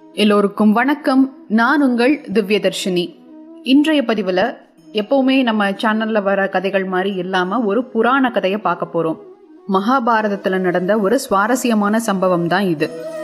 எல்லோருக்கும் வணக்கம் நான் உங்கள் திவ்யதர்ஷினி இன்றைய பதிவில் எப்பவுமே நம்ம சேனல்ல வர கதைகள் மாதிரி இல்லாம ஒரு புராண கதையை பார்க்க போறோம் மகாபாரதத்துல நடந்த ஒரு சுவாரஸ்யமான சம்பவம் தான் இது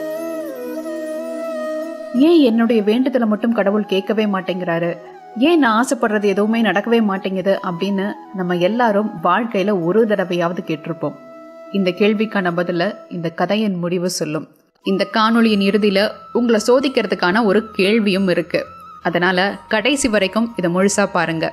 ஏன் என்னுடைய வேண்டுதலை மட்டும் கடவுள் கேட்கவே மாட்டேங்கிறாரு ஏன் நான் ஆசைப்படுறது எதுவுமே நடக்கவே மாட்டேங்குது அப்படின்னு நம்ம எல்லாரும் வாழ்க்கையில ஒரு தடவையாவது கேட்டிருப்போம் இந்த கேள்விக்கான பதில இந்த கதையின் முடிவு சொல்லும் இந்த காணொளியின் இறுதியில உங்களை சோதிக்கிறதுக்கான ஒரு கேள்வியும் இருக்கு அதனால கடைசி வரைக்கும் இதை முழுசா பாருங்க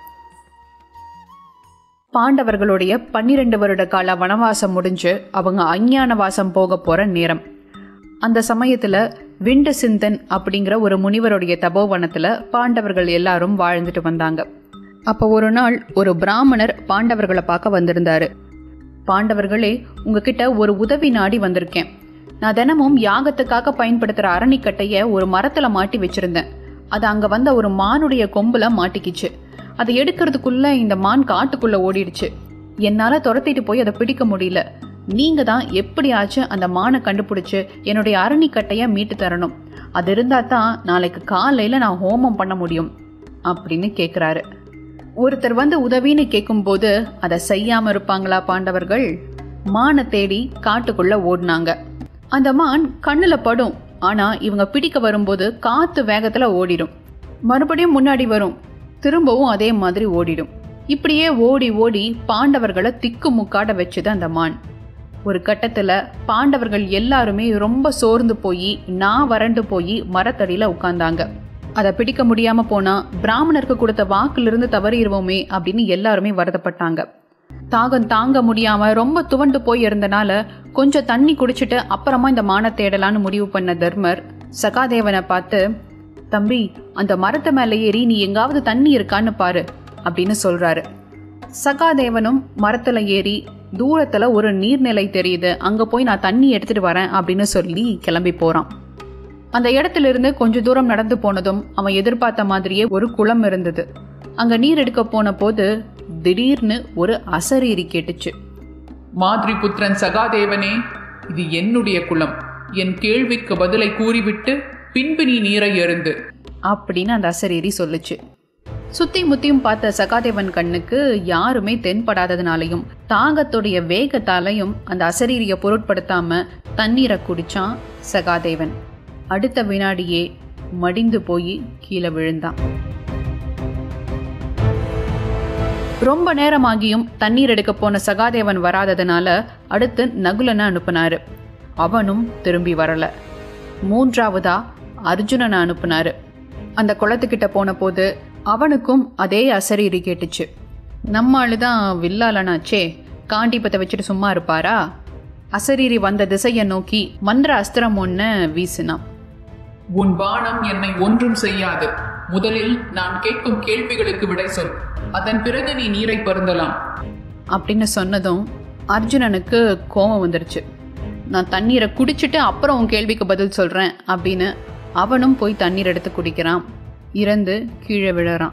பாண்டவர்களுடைய பன்னிரெண்டு வருட கால வனவாசம் முடிஞ்சு அவங்க அஞ்ஞான வாசம் போக போற நேரம் அந்த சமயத்துல விண்ட சிந்தன் அப்படிங்கிற ஒரு முனிவருடைய தபோவனத்துல பாண்டவர்கள் எல்லாரும் வாழ்ந்துட்டு வந்தாங்க அப்போ ஒரு நாள் ஒரு பிராமணர் பாண்டவர்களை பார்க்க வந்திருந்தாரு பாண்டவர்களே உங்ககிட்ட ஒரு உதவி நாடி வந்திருக்கேன் நான் தினமும் யாகத்துக்காக பயன்படுத்துற அரணிக்கட்டைய ஒரு மரத்துல மாட்டி வச்சிருந்தேன் அது அங்க வந்த ஒரு மானுடைய கொம்புல மாட்டிக்கிச்சு அதை எடுக்கிறதுக்குள்ள இந்த மான் காட்டுக்குள்ள ஓடிடுச்சு என்னால துரத்திட்டு போய் அதை பிடிக்க முடியல நீங்க தான் எப்படியாச்சும் அந்த மானை கண்டுபிடிச்சு என்னுடைய அரணிக்கட்டைய மீட்டு தரணும் அது இருந்தா தான் நாளைக்கு காலையில நான் ஹோமம் பண்ண முடியும் அப்படின்னு கேக்குறாரு ஒருத்தர் வந்து உதவின்னு கேட்கும்போது அதை செய்யாம இருப்பாங்களா பாண்டவர்கள் மானை தேடி காட்டுக்குள்ள ஓடினாங்க அந்த மான் கண்ணுல படும் ஆனா இவங்க பிடிக்க வரும்போது காத்து வேகத்துல ஓடிடும் மறுபடியும் முன்னாடி வரும் திரும்பவும் அதே மாதிரி ஓடிடும் இப்படியே ஓடி ஓடி பாண்டவர்களை திக்கு முக்காட வச்சது அந்த மான் ஒரு கட்டத்துல பாண்டவர்கள் எல்லாருமே ரொம்ப சோர்ந்து போய் நான் வறண்டு போய் மரத்தடியில உட்கார்ந்தாங்க அதை பிடிக்க முடியாம போனா பிராமணருக்கு கொடுத்த வாக்குல தவறிடுவோமே அப்படின்னு எல்லாருமே வருத்தப்பட்டாங்க தாகம் தாங்க முடியாம ரொம்ப துவண்டு போய் இருந்தனால கொஞ்சம் தண்ணி குடிச்சிட்டு அப்புறமா இந்த மான தேடலான்னு முடிவு பண்ண தர்மர் சகாதேவனை பார்த்து தம்பி அந்த மரத்து மேல ஏறி நீ எங்காவது தண்ணி இருக்கான்னு பாரு அப்படின்னு சொல்றாரு சகாதேவனும் மரத்துல ஏறி தூரத்துல ஒரு நீர்நிலை தெரியுது அங்க போய் நான் தண்ணி எடுத்துட்டு வரேன் அப்படின்னு சொல்லி கிளம்பி போறான் அந்த இடத்துல இருந்து கொஞ்ச தூரம் நடந்து போனதும் அவன் எதிர்பார்த்த மாதிரியே ஒரு குளம் இருந்தது அங்க நீர் எடுக்க போன போது திடீர்னு ஒரு அசரீரி கேட்டுச்சு மாதிரி புத்திரன் சகாதேவனே இது என்னுடைய குலம் என் கேள்விக்கு பதிலை கூறிவிட்டு பின்பு நீ நீரை எருந்து அப்படின்னு அந்த அசரீரி சொல்லுச்சு சுத்தி முத்தியும் பார்த்த சகாதேவன் கண்ணுக்கு யாருமே தென்படாததுனாலையும் தாகத்துடைய வேகத்தாலையும் அந்த அசரீரிய பொருட்படுத்தாம தண்ணீரை குடிச்சான் சகாதேவன் அடுத்த வினாடியே மடிந்து போய் கீழே விழுந்தான் ரொம்ப நேரமாகியும் தண்ணீர் எடுக்க போன சகாதேவன் வராததுனால அடுத்து நகுலனை அனுப்புனாரு அவனும் திரும்பி வரல மூன்றாவதா அர்ஜுனனை அனுப்புனாரு அந்த குளத்துக்கிட்ட போன போது அவனுக்கும் அதே அசரீரி கேட்டுச்சு நம்ம ஆளுதான் வில்லாளனாச்சே காண்டிப்பத்தை வச்சுட்டு சும்மா இருப்பாரா அசரீரி வந்த திசையை நோக்கி மந்திர அஸ்திரம் ஒன்று வீசினான் உன் பானம் என்னை ஒன்றும் செய்யாது முதலில் நான் கேட்கும் கேள்விகளுக்கு விடை சொல் அதன் பிறகு நீ நீரை பருந்தலாம் அப்படின்னு சொன்னதும் அர்ஜுனனுக்கு கோபம் வந்துருச்சு நான் தண்ணீரை குடிச்சிட்டு அப்புறம் உன் கேள்விக்கு பதில் சொல்கிறேன் அப்படின்னு அவனும் போய் தண்ணீர் எடுத்து குடிக்கிறான் இறந்து கீழே விழறான்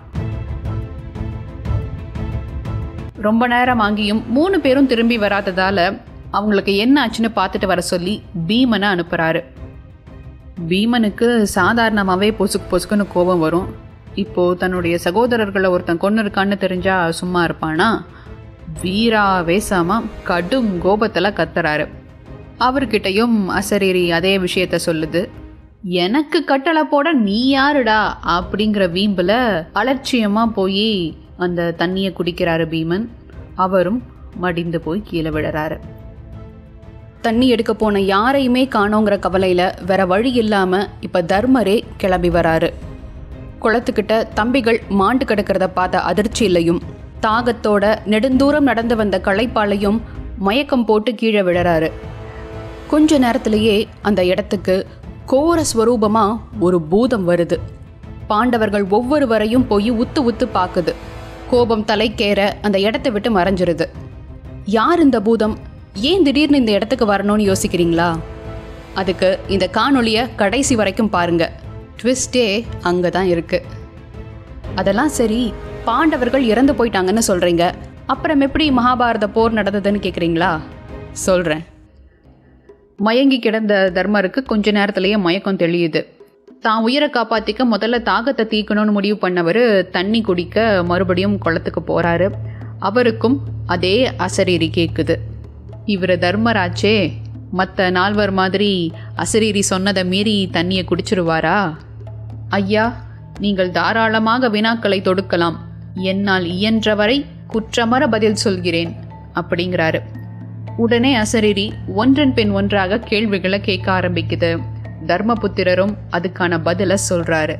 ரொம்ப நேரம் ஆகியும் மூணு பேரும் திரும்பி வராததால அவங்களுக்கு என்ன ஆச்சுன்னு பார்த்துட்டு வர சொல்லி பீமனை அனுப்புறாரு பீமனுக்கு சாதாரணமாகவே பொசுக்கு பொசுக்குன்னு கோபம் வரும் இப்போ தன்னுடைய சகோதரர்களை ஒருத்தன் கொண்டு இருக்கான்னு தெரிஞ்சா சும்மா இருப்பானா வீரா வேசாமா கடும் கோபத்துல கத்துறாரு அவர்கிட்டயும் அசரீரி அதே விஷயத்த சொல்லுது எனக்கு கட்டளை போட நீ யாருடா அப்படிங்கிற வீம்புல அலட்சியமா போய் அந்த தண்ணியை குடிக்கிறாரு பீமன் அவரும் மடிந்து போய் கீழே விழுறாரு தண்ணி எடுக்க போன யாரையுமே காணோங்கிற கவலையில வேற வழி இல்லாம இப்ப தர்மரே கிளம்பி வராரு குளத்துக்கிட்ட தம்பிகள் மாண்டு கிடக்கிறத பார்த்த அதிர்ச்சியிலையும் தாகத்தோட நெடுந்தூரம் நடந்து வந்த களைப்பாலையும் மயக்கம் போட்டு கீழே விழறாரு கொஞ்ச நேரத்திலேயே அந்த இடத்துக்கு கோர ஸ்வரூபமா ஒரு பூதம் வருது பாண்டவர்கள் ஒவ்வொருவரையும் போய் உத்து உத்து பார்க்குது கோபம் தலைக்கேற அந்த இடத்தை விட்டு மறைஞ்சிருது யார் இந்த பூதம் ஏன் திடீர்னு இந்த இடத்துக்கு வரணும்னு யோசிக்கிறீங்களா அதுக்கு இந்த காணொளியை கடைசி வரைக்கும் பாருங்க ட்விஸ்டே அங்கே தான் இருக்கு அதெல்லாம் சரி பாண்டவர்கள் இறந்து போயிட்டாங்கன்னு சொல்றீங்க அப்புறம் எப்படி மகாபாரத போர் நடந்ததுன்னு கேட்குறீங்களா சொல்கிறேன் மயங்கி கிடந்த தர்மருக்கு கொஞ்ச நேரத்திலேயே மயக்கம் தெளியுது தான் உயிரை காப்பாற்றிக்க முதல்ல தாகத்தை தீக்கணும்னு முடிவு பண்ணவர் தண்ணி குடிக்க மறுபடியும் குளத்துக்கு போகிறாரு அவருக்கும் அதே அசரீரி கேட்குது இவர் தர்மராஜே மற்ற நால்வர் மாதிரி அசரீரி சொன்னதை மீறி தண்ணியை குடிச்சிருவாரா ஐயா நீங்கள் தாராளமாக வினாக்களை தொடுக்கலாம் என்னால் இயன்றவரை குற்றமற பதில் சொல்கிறேன் அப்படிங்கிறாரு உடனே அசரீரி ஒன்றன் பின் ஒன்றாக கேள்விகளை கேட்க ஆரம்பிக்குது தர்மபுத்திரரும் அதுக்கான பதிலை சொல்றாரு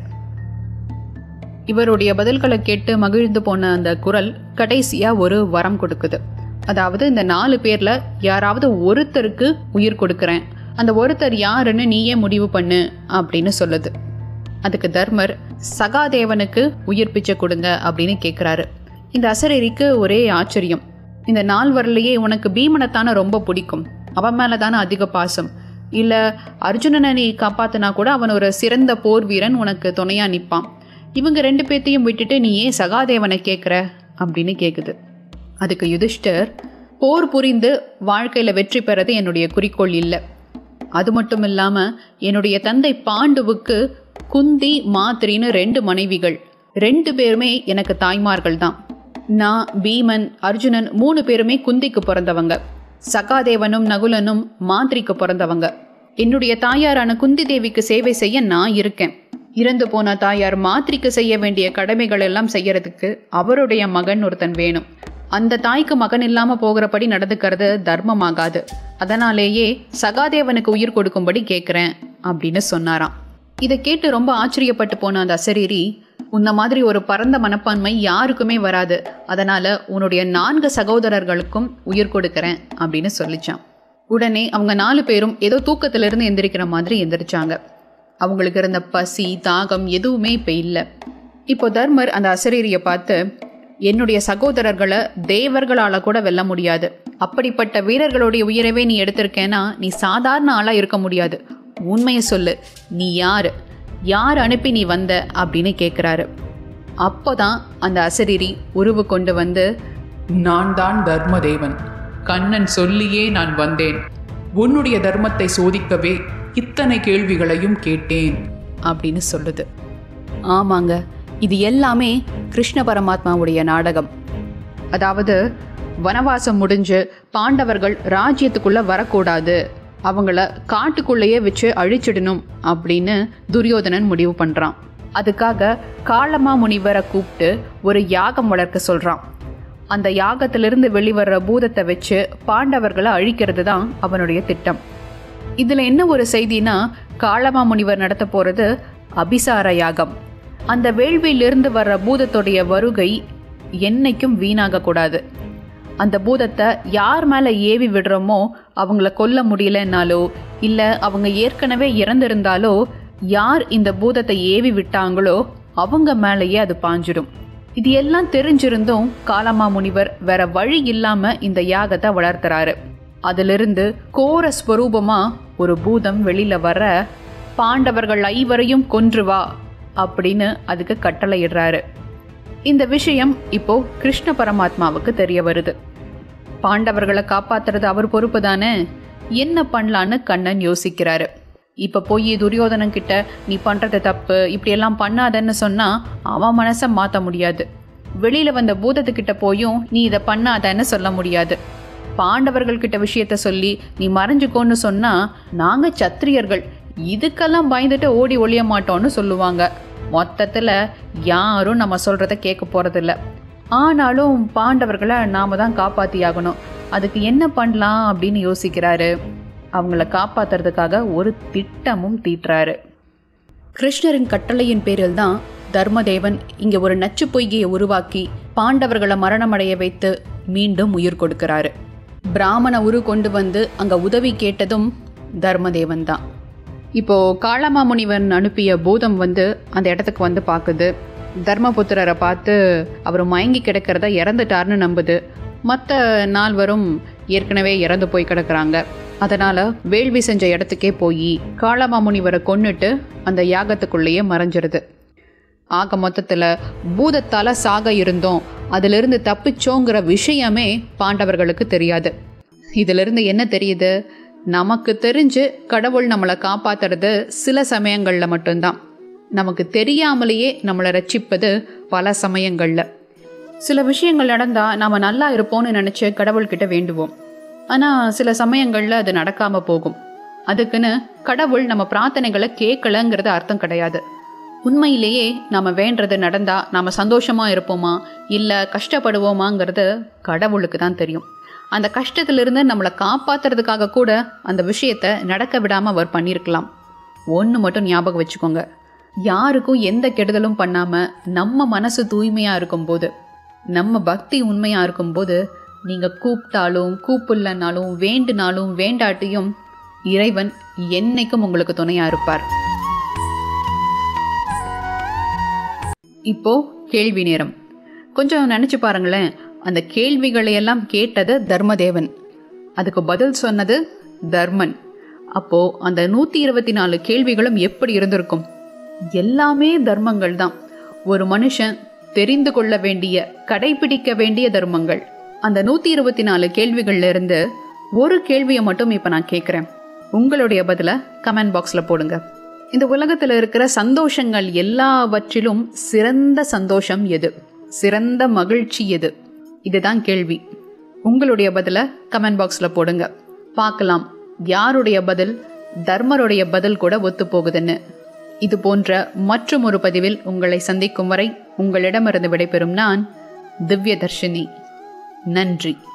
இவருடைய பதில்களை கேட்டு மகிழ்ந்து போன அந்த குரல் கடைசியா ஒரு வரம் கொடுக்குது அதாவது இந்த நாலு பேர்ல யாராவது ஒருத்தருக்கு உயிர் கொடுக்குறேன் அந்த ஒருத்தர் யாருன்னு நீயே முடிவு பண்ணு அப்படின்னு சொல்லுது அதுக்கு தர்மர் சகாதேவனுக்கு உயிர் பிச்சை கொடுங்க அப்படின்னு கேட்குறாரு இந்த அசரேரிக்கு ஒரே ஆச்சரியம் இந்த நால்வரிலேயே உனக்கு பீமனைத்தானே ரொம்ப பிடிக்கும் அவன் மேலே தானே அதிக பாசம் இல்லை அர்ஜுனனை நீ காப்பாத்தினா கூட அவன் ஒரு சிறந்த போர் வீரன் உனக்கு துணையாக நிற்பான் இவங்க ரெண்டு பேர்த்தையும் விட்டுட்டு நீ ஏன் சகாதேவனை கேட்குற அப்படின்னு கேட்குது அதுக்கு யுதிஷ்டர் போர் புரிந்து வாழ்க்கையில் வெற்றி பெறது என்னுடைய குறிக்கோள் இல்லை அது மட்டும் இல்லாமல் என்னுடைய தந்தை பாண்டுவுக்கு குந்தி மாத்திரின்னு ரெண்டு மனைவிகள் ரெண்டு பேருமே எனக்கு தாய்மார்கள் தான் நான் பீமன் அர்ஜுனன் மூணு பேருமே குந்திக்கு பிறந்தவங்க சகாதேவனும் நகுலனும் மாந்திரிக்கு பிறந்தவங்க என்னுடைய தாயாரான குந்தி தேவிக்கு சேவை செய்ய நான் இருக்கேன் இறந்து போன தாயார் மாத்திரிக்கு செய்ய வேண்டிய கடமைகள் எல்லாம் செய்யறதுக்கு அவருடைய மகன் ஒருத்தன் வேணும் அந்த தாய்க்கு மகன் இல்லாம போகிறபடி நடந்துக்கிறது தர்மமாகாது அதனாலேயே சகாதேவனுக்கு உயிர் கொடுக்கும்படி கேட்குறேன் அப்படின்னு சொன்னாராம் இதை கேட்டு ரொம்ப ஆச்சரியப்பட்டு போன அந்த அசரீரி உன்ன மாதிரி ஒரு பரந்த மனப்பான்மை யாருக்குமே வராது அதனால உன்னுடைய நான்கு சகோதரர்களுக்கும் உயிர் கொடுக்கறேன் அப்படின்னு சொல்லிச்சான் உடனே அவங்க நாலு பேரும் ஏதோ தூக்கத்திலிருந்து எந்திரிக்கிற மாதிரி எந்திரிச்சாங்க அவங்களுக்கு இருந்த பசி தாகம் எதுவுமே இப்போ இல்லை இப்போ தர்மர் அந்த அசரீரியை பார்த்து என்னுடைய சகோதரர்களை தேவர்களால கூட வெல்ல முடியாது அப்படிப்பட்ட வீரர்களுடைய உயிரவே நீ எடுத்திருக்கேன்னா நீ சாதாரண ஆளா இருக்க முடியாது உண்மையை சொல்லு நீ யாரு யார் அனுப்பி நீ வந்த அப்படின்னு கேட்குறாரு அப்போதான் அந்த அசரீரி உருவு கொண்டு வந்து நான் தான் தர்மதேவன் கண்ணன் சொல்லியே நான் வந்தேன் உன்னுடைய தர்மத்தை சோதிக்கவே இத்தனை கேள்விகளையும் கேட்டேன் அப்படின்னு சொல்லுது ஆமாங்க இது எல்லாமே கிருஷ்ண பரமாத்மாவுடைய நாடகம் அதாவது வனவாசம் முடிஞ்சு பாண்டவர்கள் ராஜ்யத்துக்குள்ள வரக்கூடாது அவங்கள காட்டுக்குள்ளேயே வச்சு அழிச்சிடணும் அப்படின்னு துரியோதனன் முடிவு பண்றான் அதுக்காக காளமா முனிவரை கூப்பிட்டு ஒரு யாகம் வளர்க்க சொல்றான் அந்த யாகத்திலிருந்து வெளிவர்ற பூதத்தை வச்சு பாண்டவர்களை அழிக்கிறது தான் அவனுடைய திட்டம் இதுல என்ன ஒரு செய்தினா காளமா முனிவர் நடத்த போறது அபிசார யாகம் அந்த வேள்வியிலிருந்து வர்ற பூதத்துடைய வருகை என்னைக்கும் வீணாக கூடாது அந்த பூதத்தை யார் மேலே ஏவி விடுறோமோ அவங்கள கொல்ல முடியலன்னாலோ இல்லை அவங்க ஏற்கனவே இறந்திருந்தாலோ யார் இந்த பூதத்தை ஏவி விட்டாங்களோ அவங்க மேலேயே அது பாஞ்சிடும் இது எல்லாம் தெரிஞ்சிருந்தும் காலமா முனிவர் வேற வழி இல்லாம இந்த யாகத்தை வளர்த்துறாரு அதிலிருந்து கோர ஸ்வரூபமா ஒரு பூதம் வெளியில வர பாண்டவர்கள் ஐவரையும் கொன்று வா அப்படின்னு அதுக்கு கட்டளையிடுறாரு இந்த விஷயம் இப்போ கிருஷ்ண பரமாத்மாவுக்கு தெரிய வருது பாண்டவர்களை காப்பாத்துறது அவர் பொறுப்பு தானே என்ன பண்ணலான்னு கண்ணன் யோசிக்கிறாரு இப்ப போய் துரியோதனன் கிட்ட நீ பண்றது தப்பு இப்படியெல்லாம் பண்ணாதன்னு சொன்னா அவன் மனசை மாத்த முடியாது வெளியில வந்த பூதத்துக்கிட்ட போயும் நீ இதை பண்ணாதன்னு சொல்ல முடியாது பாண்டவர்கள் கிட்ட விஷயத்த சொல்லி நீ மறைஞ்சுக்கோன்னு சொன்னா நாங்க சத்திரியர்கள் இதுக்கெல்லாம் பயந்துட்டு ஓடி ஒளிய மாட்டோம்னு சொல்லுவாங்க மொத்தத்துல யாரும் நம்ம சொல்றத கேட்க போறதில்ல ஆனாலும் பாண்டவர்களை நாம தான் காப்பாத்தி ஆகணும் அதுக்கு என்ன பண்ணலாம் அப்படின்னு யோசிக்கிறாரு அவங்கள காப்பாத்துறதுக்காக ஒரு திட்டமும் தீட்டுறாரு கிருஷ்ணரின் கட்டளையின் பேரில் தான் தர்மதேவன் இங்க ஒரு நச்சு பொய்கையை உருவாக்கி பாண்டவர்களை மரணமடைய வைத்து மீண்டும் உயிர் கொடுக்கிறாரு பிராமண உரு கொண்டு வந்து அங்க உதவி கேட்டதும் தர்மதேவன் தான் இப்போ காளமாமுனிவன் அனுப்பிய பூதம் வந்து அந்த இடத்துக்கு வந்து பார்க்குது தர்மபுத்திரரை பார்த்து அவர் மயங்கி கிடக்கிறத இறந்துட்டார்னு நம்புது மற்ற நால்வரும் ஏற்கனவே இறந்து போய் கிடக்குறாங்க அதனால வேள்வி செஞ்ச இடத்துக்கே போய் காளமாமுனிவரை கொன்னுட்டு அந்த யாகத்துக்குள்ளேயே மறைஞ்சிருது ஆக மொத்தத்தில் பூதத்தால சாக இருந்தோம் அதிலிருந்து தப்பிச்சோங்கிற விஷயமே பாண்டவர்களுக்கு தெரியாது இதிலிருந்து என்ன தெரியுது நமக்கு தெரிஞ்சு கடவுள் நம்மளை காப்பாத்துறது சில சமயங்களில் மட்டும்தான் நமக்கு தெரியாமலேயே நம்மளை ரட்சிப்பது பல சமயங்களில் சில விஷயங்கள் நடந்தால் நாம் நல்லா இருப்போம்னு நினச்சி கடவுள்கிட்ட வேண்டுவோம் ஆனால் சில சமயங்களில் அது நடக்காமல் போகும் அதுக்குன்னு கடவுள் நம்ம பிரார்த்தனைகளை கேட்கலங்கிறது அர்த்தம் கிடையாது உண்மையிலேயே நாம் வேண்டது நடந்தால் நாம் சந்தோஷமாக இருப்போமா இல்லை கஷ்டப்படுவோமாங்கிறது கடவுளுக்கு தான் தெரியும் அந்த கஷ்டத்திலிருந்து நம்மளை காப்பாற்றுறதுக்காக கூட அந்த விஷயத்தை நடக்க விடாமல் அவர் பண்ணியிருக்கலாம் ஒன்று மட்டும் ஞாபகம் வச்சுக்கோங்க யாருக்கும் எந்த கெடுதலும் பண்ணாமல் நம்ம மனசு தூய்மையாக இருக்கும்போது நம்ம பக்தி உண்மையாக இருக்கும்போது நீங்கள் கூப்பிட்டாலும் கூப்பிடலனாலும் வேண்டுனாலும் வேண்டாட்டியும் இறைவன் என்னைக்கும் உங்களுக்கு துணையாக இருப்பார் இப்போ கேள்வி நேரம் கொஞ்சம் நினச்சி பாருங்களேன் அந்த கேள்விகளை எல்லாம் கேட்டது தர்மதேவன் அதுக்கு பதில் சொன்னது தர்மன் அப்போ அந்த நூற்றி இருபத்தி நாலு கேள்விகளும் எப்படி இருந்திருக்கும் எல்லாமே தர்மங்கள் தான் ஒரு மனுஷன் தெரிந்து கொள்ள வேண்டிய கடைபிடிக்க வேண்டிய தர்மங்கள் அந்த நூற்றி இருபத்தி நாலு கேள்விகள்ல இருந்து ஒரு கேள்வியை மட்டும் இப்போ நான் கேட்குறேன் உங்களுடைய பதிலை கமெண்ட் பாக்ஸில் போடுங்க இந்த உலகத்தில் இருக்கிற சந்தோஷங்கள் எல்லாவற்றிலும் சிறந்த சந்தோஷம் எது சிறந்த மகிழ்ச்சி எது இதுதான் கேள்வி உங்களுடைய பதிலை கமெண்ட் பாக்ஸில் போடுங்க பார்க்கலாம் யாருடைய பதில் தர்மருடைய பதில் கூட ஒத்து போகுதுன்னு இது போன்ற மற்றும் ஒரு பதிவில் உங்களை சந்திக்கும் வரை உங்களிடமிருந்து விடைபெறும் நான் திவ்ய தர்ஷினி நன்றி